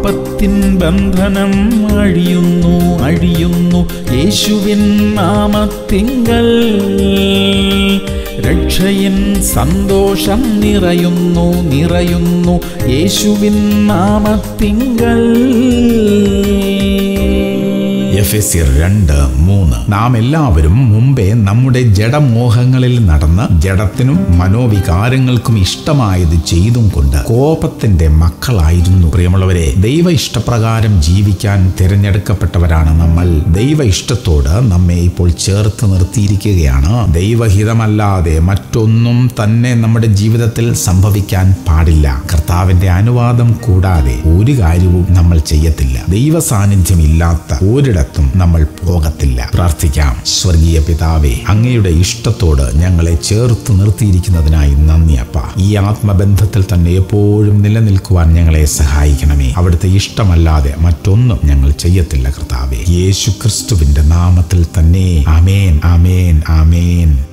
പാപത്തിൻ ബന്ധനം അഴിയുന്നു അഴിയുന്നു യേശുവിൻ നാമത്തിങ്കൽ രക്ഷയിൻ സന്തോഷം നിറയുന്നു നിറയുന്നു യേശുവിൻ നാമത്തിങ്കൽ എഫ് എസ് രണ്ട് മൂന്ന് നാം എല്ലാവരും മുമ്പേ നമ്മുടെ ജഡമോഹങ്ങളിൽ നടന്ന് ജഡത്തിനും മനോവികാരങ്ങൾക്കും ഇഷ്ടമായത് ചെയ്തും കൊണ്ട് കോപത്തിന്റെ മക്കളായിരുന്നു പ്രിയമുള്ളവരെ ദൈവ ഇഷ്ടപ്രകാരം ജീവിക്കാൻ തിരഞ്ഞെടുക്കപ്പെട്ടവരാണ് നമ്മൾ ദൈവ ഇഷ്ടത്തോട് നമ്മെ ഇപ്പോൾ ചേർത്ത് നിർത്തിയിരിക്കുകയാണ് ദൈവഹിതമല്ലാതെ മറ്റൊന്നും തന്നെ നമ്മുടെ ജീവിതത്തിൽ സംഭവിക്കാൻ പാടില്ല കർത്താവിന്റെ അനുവാദം കൂടാതെ ഒരു കാര്യവും നമ്മൾ ചെയ്യത്തില്ല ദൈവ സാന്നിധ്യം ഇല്ലാത്ത ഒരിടത്തും നമ്മൾ പോകത്തില്ല പ്രാർത്ഥിക്കാം സ്വർഗീയ പിതാവേ അങ്ങയുടെ ഇഷ്ടത്തോട് ഞങ്ങളെ ചേർത്ത് നിർത്തിയിരിക്കുന്നതിനായി നന്ദി അപ്പ ഈ ആത്മബന്ധത്തിൽ തന്നെ എപ്പോഴും നിലനിൽക്കുവാൻ ഞങ്ങളെ സഹായിക്കണമേ അവിടുത്തെ ഇഷ്ടമല്ലാതെ മറ്റൊന്നും ഞങ്ങൾ ചെയ്യത്തില്ല കർത്താവേ യേശു ക്രിസ്തുവിന്റെ നാമത്തിൽ തന്നെ ആമേൻ ആമേൻ ആമേൻ